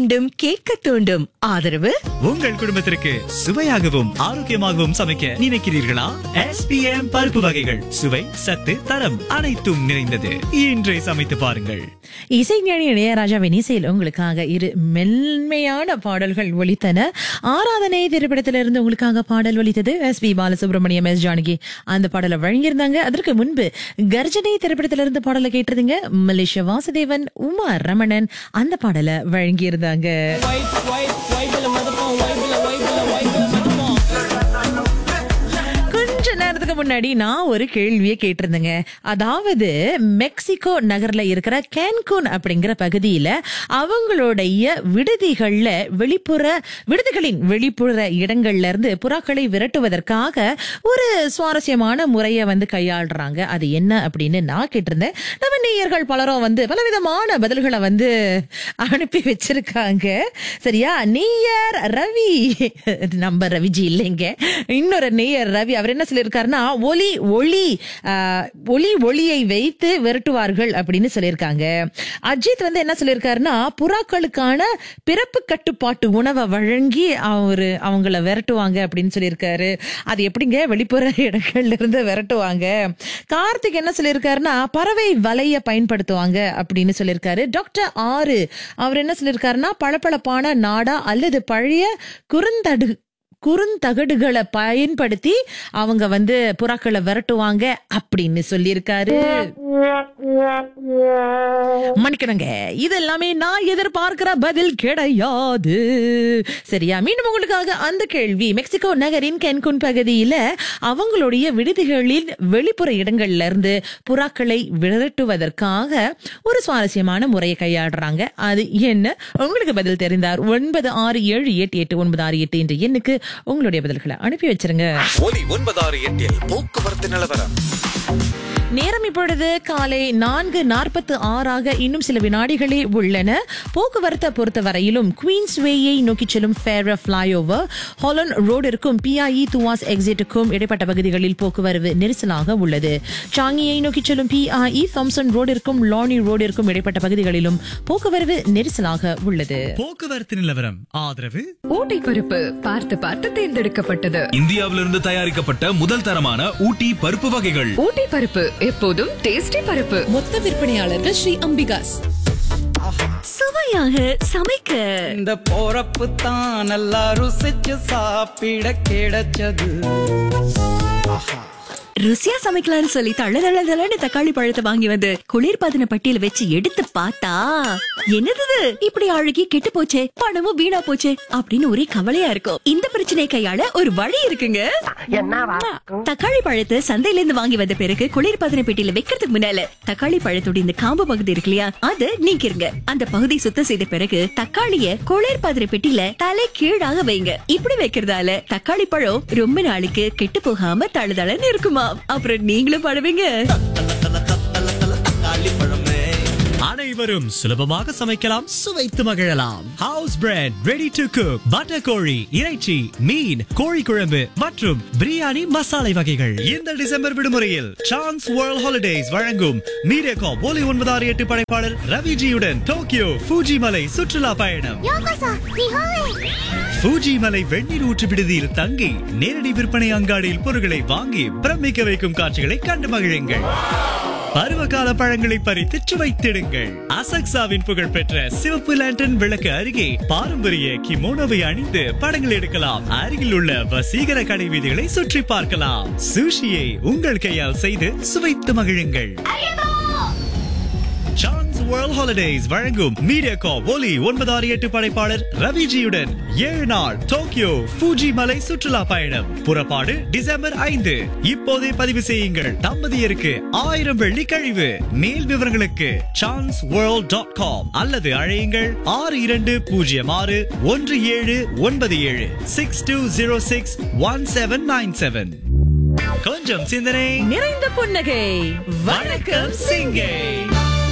மீண்டும் கேட்க தூண்டும் ஆதரவு உங்கள் குடும்பத்திற்கு சுவையாகவும் ஆரோக்கியமாகவும் சமைக்க நினைக்கிறீர்களா எஸ்பிஎம் பருப்பு வகைகள் சுவை சத்து தரம் அனைத்தும் நிறைந்தது இன்றே சமைத்து பாருங்கள் இசைஞானி இளையராஜாவின் இசையில் உங்களுக்காக இரு மென்மையான பாடல்கள் ஒலித்தன ஆராதனை திரைப்படத்திலிருந்து உங்களுக்காக பாடல் ஒலித்தது S P Balasubrahmanyam S Janaki அந்த பாடலை வழங்கியிருந்தாங்க அதற்கு முன்பு கர்ஜனை திரைப்படத்திலிருந்து பாடலை கேட்டிருந்தீங்க மலேசிய வாசுதேவன் உமா ரமணன் அந்த பாடலை வழங்கியிருந்தாங்க கொஞ்ச நேரத்துக்கு முன்னாடி நான் ஒரு கேள்வியை கேட்டிருந்தேங்க அதாவது மெக்சிகோ நகர்ல இருக்கிற கேன்கூன் அப்படிங்கிற பகுதியில அவங்களுடைய விடுதிகள்ல வெளிப்புற விடுதிகளின் வெளிப்புற இடங்கள்ல இருந்து புறாக்களை விரட்டுவதற்காக ஒரு சுவாரஸ்யமான முறையை வந்து கையாளுறாங்க அது என்ன அப்படின்னு நான் கேட்டிருந்தேன் நம்ம நேயர்கள் பலரும் வந்து பலவிதமான பதில்களை வந்து அனுப்பி வச்சிருக்காங்க சரியா நேயர் ரவி நம்ம ரவிஜி இல்லைங்க இன்னொரு நேயர் ரவி அவர் என்ன சொல்லியிருக்காருன்னா ஒலி ஒளி ஆஹ், ஒலி ஒளியை வைத்து விரட்டுவார்கள் அப்படின்னு சொல்லியிருக்காங்க அஜித் வந்து என்ன சொல்லியிருக்காருன்னா புறாக்களுக்கான பிறப்பு கட்டுப்பாட்டு உணவை வழங்கி அவரு அவங்கள விரட்டுவாங்க அப்படின்னு சொல்லியிருக்காரு அது எப்படிங்க வெளிப்புற இடங்கள்ல இருந்து விரட்டுவாங்க கார்த்திக் என்ன சொல்லியிருக்காருன்னா பறவை வலைய பயன்படுத்துவாங்க அப்படின்னு சொல்லியிருக்காரு டாக்டர் ஆறு அவர் என்ன சொல்லியிருக்காருன்னா பளபளப்பான நாடா அல்லது பழைய குறுந்தடு குறுந்தகடுகளை பயன்படுத்தி அவங்க வந்து புறாக்களை விரட்டுவாங்க அப்படின்னு சொல்லியிருக்காரு மன்னிக்கணுங்க இது எல்லாமே நான் எதிர்பார்க்கிற பதில் கிடையாது சரியா மீண்டும் உங்களுக்காக அந்த கேள்வி மெக்சிகோ நகரின் கென்குன் பகுதியில அவங்களுடைய விடுதிகளின் வெளிப்புற இடங்கள்ல இருந்து புறாக்களை விரட்டுவதற்காக ஒரு சுவாரஸ்யமான முறையை கையாடுறாங்க அது என்ன உங்களுக்கு பதில் தெரிந்தார் ஒன்பது ஆறு ஏழு எட்டு எட்டு ஒன்பது ஆறு எட்டு என்ற எண்ணுக்கு உங்களுடைய பதில்களை அனுப்பி வச்சிருங்க ஒலி ஒன்பதாறு எட்டில் போக்குவரத்து நிலவரம் நேரம் இப்பொழுது காலை நான்கு நாற்பத்து ஆறாக இன்னும் சில வினாடிகளே உள்ளன போக்குவரத்தை பொறுத்த வரையிலும் குவீன்ஸ் வேயை நோக்கி செல்லும் ஃபேர ஃபிளைஓவர் ஹாலன் ரோடிற்கும் பிஐஇ துவாஸ் எக்ஸிட்டுக்கும் இடைப்பட்ட பகுதிகளில் போக்குவரவு நெரிசலாக உள்ளது சாங்கியை நோக்கி செல்லும் பிஐஇ தாம்சன் ரோடிற்கும் லானி ரோடிற்கும் இடைப்பட்ட பகுதிகளிலும் போக்குவரவு நெரிசலாக உள்ளது போக்குவரத்து நிலவரம் ஆதரவு ஊட்டி பருப்பு பார்த்து பார்த்து தேர்ந்தெடுக்கப்பட்டது இந்தியாவிலிருந்து தயாரிக்கப்பட்ட முதல் தரமான ஊட்டி பருப்பு வகைகள் ஊட்டி பருப்பு எப்போதும் டேஸ்டி பருப்பு மொத்த விற்பனையாளர்கள் ஸ்ரீ அம்பிகாஸ் சுவையாக சமைக்க இந்த போறப்பு தான் நல்லா ருசிச்சு சாப்பிட கிடைச்சது ருசியா சமைக்கலாம்னு சொல்லி தள்ள தள்ள தள்ளன்னு தக்காளி பழத்தை வாங்கி வந்து குளிர்பதன பட்டியல வச்சு எடுத்து பார்த்தா என்னது இது? இப்படி அழுகி கெட்டு போச்சே பணமும் வீணா போச்சே அப்படின்னு ஒரே கவலையா இருக்கும் இந்த பிரச்சனையை கையாள ஒரு வழி இருக்குங்க தக்காளி பழத்தை சந்தையில இருந்து வாங்கி வந்த பிறகு குளிர்பதன பெட்டியில வைக்கிறதுக்கு முன்னால தக்காளி பழத்தோட இந்த காம்பு பகுதி இருக்கு இல்லையா அதை நீக்கிருங்க அந்த பகுதி சுத்தம் செய்த பிறகு தக்காளிய குளிர்பதன பெட்டியில தலை கீழாக வைங்க இப்படி வைக்கிறதால தக்காளி பழம் ரொம்ப நாளைக்கு கெட்டு போகாம தழுதளன்னு இருக்குமா அப்புறம் நீங்களும் படுவீங்க அனைவரும் சுலபமாக சமைக்கலாம் சுவைத்து மகிழலாம் house bread ready to cook butter கோழி இறைச்சி மீன் கோழி குழம்பு மற்றும் பிரியாணி மசாலை வகைகள் இந்த டிசம்பர் விடுமுறையில் சான்ஸ் வேர்ல்ட் ஹாலிடேஸ் வழங்கும் மீடியா ஒலி ஒன்பதாறு எட்டு படைப்பாளர் ரவிஜியுடன் டோக்கியோ ஃபூஜி மலை சுற்றுலா பயணம் ஃபூஜி மலை வெந்நீர் ஊற்று விடுதியில் தங்கி நேரடி விற்பனை அங்காடியில் பொருட்களை வாங்கி பிரமிக்க வைக்கும் காட்சிகளை கண்டு மகிழுங்கள் பருவகால பழங்களை பறித்து சுவைத்திடுங்கள் அசக்சாவின் புகழ்பெற்ற சிவப்பு லேண்டன் விளக்கு அருகே பாரம்பரிய கிமோனோவை அணிந்து படங்கள் எடுக்கலாம் அருகில் உள்ள வசீகர கடை வீதிகளை சுற்றி பார்க்கலாம் சுஷியை உங்கள் கையால் செய்து சுவைத்து மகிழுங்கள் சான்ஸ் வேர்ல்ட் ஹாலிடேஸ் வழங்கும் மீடியா கா ஒலி ஒன்பதாறு எட்டு படைப்பாளர் ரவிஜியுடன் ஏழு நாள் டோக்கியோ ஃபூஜி மலை சுற்றுலா பயணம் புறப்பாடு டிசம்பர் ஐந்து இப்போதே பதிவு செய்யுங்கள் தம்பதியருக்கு ஆயிரம் வெள்ளி கழிவு மேல் விவரங்களுக்கு சான்ஸ் வேர்ல்ட் டாட் காம் அல்லது அழையுங்கள் ஆறு இரண்டு பூஜ்ஜியம் ஆறு ஒன்று ஏழு ஒன்பது ஏழு six two zero six one seven nine seven கொஞ்சம் சிந்தனை நிறைந்த புன்னகை வணக்கம் சிங்கை